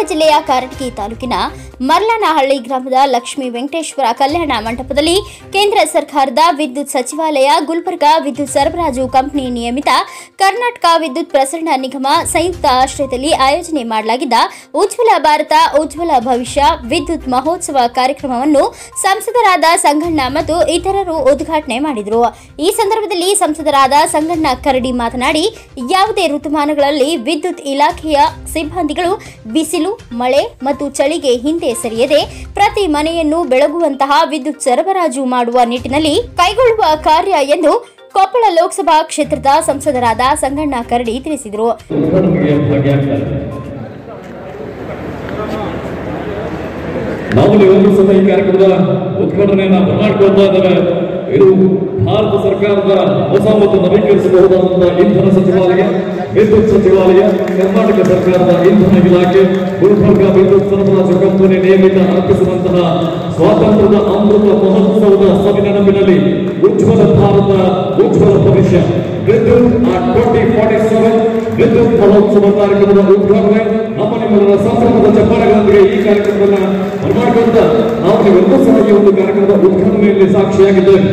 ಜಿಲ್ಲೆಯ ಕಾರಟಗಿ ತಾಲೂಕಿನ ಮರ್ಲನಹಳ್ಳಿ ಗ್ರಾಮದ ಲಕ್ಷ್ಮೀ ವೆಂಕಟೇಶ್ವರ ಕಲ್ಯಾಣ ಮಂಟಪದಲ್ಲಿ ಕೇಂದ್ರ ಸರ್ಕಾರದ ವಿದ್ಯುತ್ ಸಚಿವಾಲಯ ಗುಲ್ಬರ್ಗಾ ವಿದ್ಯುತ್ ಸರಬರಾಜು ಕಂಪನಿ ನಿಯಮಿತ ಕರ್ನಾಟಕ ವಿದ್ಯುತ್ ಪ್ರಸರಣ ನಿಗಮ ಸಂಯುಕ್ತ ಆಶ್ರಯದಲ್ಲಿ ಆಯೋಜನೆ ಮಾಡಲಾಗಿದ್ದ ಉಜ್ವಲ ಭಾರತ ಉಜ್ವಲ ಭವಿಷ್ಯ ವಿದ್ಯುತ್ ಮಹೋತ್ಸವ ಕಾರ್ಯಕ್ರಮವನ್ನು ಸಂಸದರಾದ ಸಂಗಣ್ಣ ಮತ್ತು ಇತರರು ಉದ್ಘಾಟನೆ ಮಾಡಿದರು ಈ ಸಂದರ್ಭದಲ್ಲಿ ಸಂಸದರಾದ ಸಂಗಣ್ಣ ಕರಡಿ ಮಾತನಾಡಿ ಯಾವುದೇ ಋತುಮಾನಗಳಲ್ಲಿ ವಿದ್ಯುತ್ ಇಲಾಖೆಯ ಸಿಬ್ಬಂದಿಗಳು ಬಿಸಿಲು ಮಳೆ ಮತ್ತು ಚಳಿಗೆ ಹಿಂದೆ ಸರಿಯದೆ ಪ್ರತಿ ಮನೆಯನ್ನು ಬೆಳಗುವಂತಹ ವಿದ್ಯುತ್ ಸರಬರಾಜು ಮಾಡುವ ನಿಟ್ಟಿನಲ್ಲಿ ಕೈಗೊಳ್ಳುವ ಕಾರ್ಯ ಎಂದು ಕೊಪ್ಪಳ ಲೋಕಸಭಾ ಕ್ಷೇತ್ರದ ಸಂಸದರಾದ ಸಂಗಣ್ಣ ಕರಡಿ ತಿಳಿಸಿದರು ಉದ್ಘಾಟನೆಗೆ ಭಾಗಿಯಾಗ್ತಾರೆ ನಾವು ಒಂದು ಸಹ ಈ ಕಾರ್ಯಕ್ರಮದ ಉದ್ಘಾಟನೆಯನ್ನ ಮಾಡ್ಕೊಳ್ತಾ ಇದ್ದೇವೆ ಇದು ಭಾರತ ಸರ್ಕಾರದ ಹೊಸ ಮತ್ತು ನವೀಕರಿಸಬಹುದಾದಂತಹ ಇಂಧನ ಸಚಿವಾಲಯ ವಿದ್ಯುತ್ ಸಚಿವಾಲಯ ಕರ್ನಾಟಕ ಸರ್ಕಾರದ ಇಂಧನ ಇಲಾಖೆ ಗುಲ್ಬರ್ಗ ವಿದ್ಯುತ್ ಸರಬರಾಜು ಕಂಪನಿ ನೇಮಿತ ಅರ್ಪಿಸುವಂತಹ ಸ್ವಾತಂತ್ರ್ಯದ ಅಮೃತ ಮಹೋತ್ಸವದ ಸವಿನೆನಪಿನಲ್ಲಿ ಉಜ್ವಲ ಭಾರತ ಉಜ್ವಲ ಭವಿಷ್ಯ ವಿದ್ಯುತ್ ಟ್ವೆಂಟಿ ಫಾರ್ಟಿ ಸೆವೆನ್ ವಿದ್ಯುತ್ ಮಹೋತ್ಸವ ಕಾರ್ಯಕ್ರಮದ ಉದ್ಘಾಟನೆ ನಮ್ಮ ನಿಮ್ಮೆಲ್ಲರ ಸಂಭ್ರಮದ ಚಪ್ಪಾಳೆಗಳೊಂದಿಗೆ ಈ ಕಾರ್ಯಕ್ರಮವನ್ನ ಬರಮಾಡಿಕೊಂಡ ನಾವು ನೀವೆಲ್ಲರೂ ಸಹ ಈ ಒಂದು ಕಾರ್ಯಕ್ರಮದ ಉದ್ಘಾಟನೆಯಲ್ಲಿ ಸಾಕ್ಷಿಯಾಗಿದ್ದೇವೆ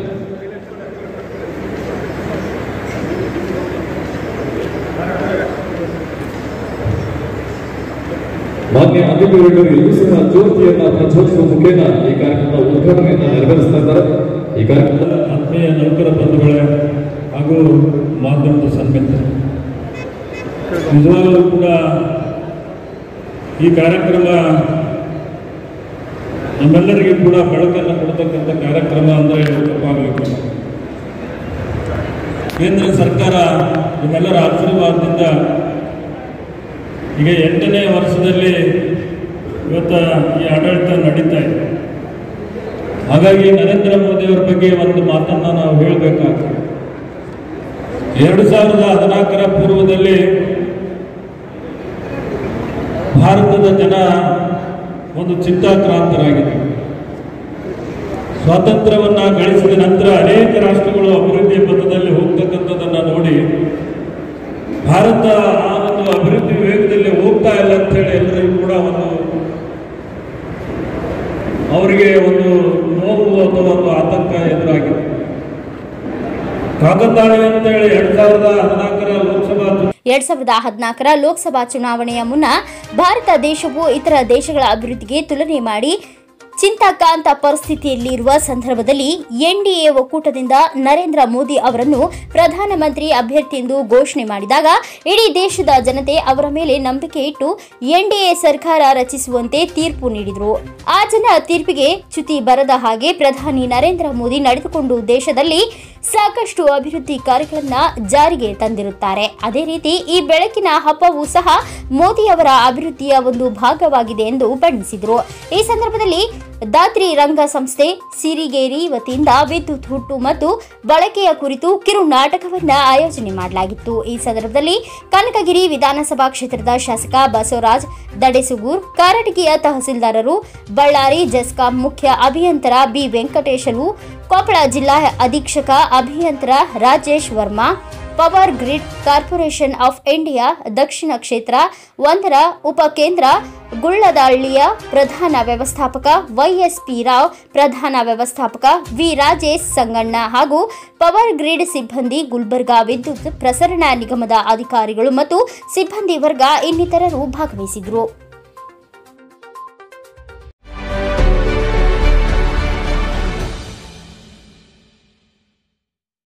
ಮಾನ್ಯ ಅಧಿಕಾರಿಗಳು ಎಲ್ಲರೂ ಸಹ ಜ್ಯೋತಿಯನ್ನ ಪ್ರಜ್ವಲಿಸುವ ಮುಖೇನ ಈ ಕಾರ್ಯಕ್ರಮದ ಉದ್ಘಾಟನೆಯನ್ನ ನೆರವೇರಿಸ್ತಾ ಇದ್ದಾರೆ ಈ ಕಾರ್ಯಕ್ರಮದ ಆತ್ಮೀಯ ನೌಕರ ಬಂಧುಗಳೇ ಹಾಗೂ ಮಾಧ್ಯಮದ ಸನ್ಮಿತರು ನಿಜವಾಗಲೂ ಕೂಡ ಈ ಕಾರ್ಯಕ್ರಮ ನಮ್ಮೆಲ್ಲರಿಗೂ ಕೂಡ ಬೆಳಕನ್ನು ಕೊಡ್ತಕ್ಕಂಥ ಕಾರ್ಯಕ್ರಮ ಅಂದರೆ ತಪ್ಪಾಗಲಿಕ್ಕಿಲ್ಲ ಕೇಂದ್ರ ಸರ್ಕಾರ ನಿಮ್ಮೆಲ್ಲರ ಆಶೀರ್ವಾದದಿಂದ ಈಗ ಎಂಟನೇ ವರ್ಷದಲ್ಲಿ ಇವತ್ತು ಈ ಆಡಳಿತ ನಡೀತಾ ಇದೆ ಹಾಗಾಗಿ ನರೇಂದ್ರ ಮೋದಿಯವರ ಬಗ್ಗೆ ಒಂದು ಮಾತನ್ನ ನಾವು ಹೇಳಬೇಕಾಗ್ತದೆ ಎರಡು ಸಾವಿರದ ಹದಿನಾಲ್ಕರ ಪೂರ್ವದಲ್ಲಿ ಭಾರತದ ಜನ ಒಂದು ಚಿಂತಾಕ್ರಾಂತರಾಗಿದ್ದರು ಸ್ವಾತಂತ್ರ್ಯವನ್ನ ಗಳಿಸಿದ ನಂತರ ಅನೇಕ ರಾಷ್ಟ್ರಗಳು ಅಭಿವೃದ್ಧಿ ಪಥದಲ್ಲಿ ಹೋಗ್ತಕ್ಕಂಥದ್ದನ್ನ ನೋಡಿ ಭಾರತ ಆ ಒಂದು ಅಭಿವೃದ್ಧಿ ವೇಗದಲ್ಲಿ ಹೋಗ್ತಾ ಇಲ್ಲ ಅಂತ ಹೇಳಿ ಎಲ್ಲರಿಗೂ ಕೂಡ ಒಂದು ಅವರಿಗೆ ಒಂದು ನೋವು ಅಥವಾ ಒಂದು ಆತಂಕ ಎದುರಾಗಿದೆ ಕಾಕತಾಳಿ ಅಂತೇಳಿ ಎರಡ್ ಸಾವಿರದ ಹದಿನಾಲ್ಕರ ಲೋಕಸಭಾ ಚುನಾವಣೆ ಎರಡ್ ಸಾವಿರದ ಹದಿನಾಲ್ಕರ ಲೋಕಸಭಾ ಚುನಾವಣೆಯ ಮುನ್ನ ಭಾರತ ದೇಶವು ಇತರ ದೇಶಗಳ ಅಭಿವೃದ್ಧಿಗೆ ತುಲನೆ ಮಾಡಿ ಚಿಂತಾಕ್ರಾಂತ ಪರಿಸ್ಥಿತಿಯಲ್ಲಿರುವ ಸಂದರ್ಭದಲ್ಲಿ ಎನ್ಡಿಎ ಒಕ್ಕೂಟದಿಂದ ನರೇಂದ್ರ ಮೋದಿ ಅವರನ್ನು ಪ್ರಧಾನಮಂತ್ರಿ ಅಭ್ಯರ್ಥಿ ಎಂದು ಘೋಷಣೆ ಮಾಡಿದಾಗ ಇಡೀ ದೇಶದ ಜನತೆ ಅವರ ಮೇಲೆ ನಂಬಿಕೆ ಇಟ್ಟು ಎನ್ಡಿಎ ಸರ್ಕಾರ ರಚಿಸುವಂತೆ ತೀರ್ಪು ನೀಡಿದರು ಆ ಜನ ತೀರ್ಪಿಗೆ ಚ್ಯುತಿ ಬರದ ಹಾಗೆ ಪ್ರಧಾನಿ ನರೇಂದ್ರ ಮೋದಿ ನಡೆದುಕೊಂಡು ದೇಶದಲ್ಲಿ ಸಾಕಷ್ಟು ಅಭಿವೃದ್ಧಿ ಕಾರ್ಯಗಳನ್ನ ಜಾರಿಗೆ ತಂದಿರುತ್ತಾರೆ ಅದೇ ರೀತಿ ಈ ಬೆಳಕಿನ ಹಬ್ಬವೂ ಸಹ ಮೋದಿ ಅವರ ಅಭಿವೃದ್ಧಿಯ ಒಂದು ಭಾಗವಾಗಿದೆ ಎಂದು ಬಣ್ಣಿಸಿದರು ಈ ಸಂದರ್ಭದಲ್ಲಿ ದಾತ್ರಿ ರಂಗ ಸಂಸ್ಥೆ ಸಿರಿಗೇರಿ ವತಿಯಿಂದ ವಿದ್ಯುತ್ ಹುಟ್ಟು ಮತ್ತು ಬಳಕೆಯ ಕುರಿತು ಕಿರು ನಾಟಕವನ್ನ ಆಯೋಜನೆ ಮಾಡಲಾಗಿತ್ತು ಈ ಸಂದರ್ಭದಲ್ಲಿ ಕನಕಗಿರಿ ವಿಧಾನಸಭಾ ಕ್ಷೇತ್ರದ ಶಾಸಕ ಬಸವರಾಜ್ ದಡೆಸುಗೂರ್ ಕಾರಟಗಿಯ ತಹಸೀಲ್ದಾರರು ಬಳ್ಳಾರಿ ಜೆಸ್ಕಾಂ ಮುಖ್ಯ ಅಭಿಯಂತರ ಬಿ ವೆಂಕಟೇಶಲು ಕೊಪ್ಪಳ ಜಿಲ್ಲಾ ಅಧೀಕ್ಷಕ ಅಭಿಯಂತರ Rajesh Varma power grid corporation of India ದಕ್ಷಿಣ ಕ್ಷೇತ್ರ ಒಂದರ ಉಪಕೇಂದ್ರ ಗುಳ್ಳದಹಳ್ಳಿಯ ಪ್ರಧಾನ ವ್ಯವಸ್ಥಾಪಕ ವೈಎಸ್ಪಿ ರಾವ್ ಪ್ರಧಾನ ವ್ಯವಸ್ಥಾಪಕ ವಿ ರಾಜೇಶ್ ಸಂಗಣ್ಣ ಹಾಗೂ ಪವರ್ ಗ್ರಿಡ್ ಸಿಬ್ಬಂದಿ ಗುಲ್ಬರ್ಗಾ ವಿದ್ಯುತ್ ಪ್ರಸರಣ ನಿಗಮದ ಅಧಿಕಾರಿಗಳು ಮತ್ತು ಸಿಬ್ಬಂದಿ ವರ್ಗ ಇನ್ನಿತರರು ಭಾಗವಹಿಸಿದರು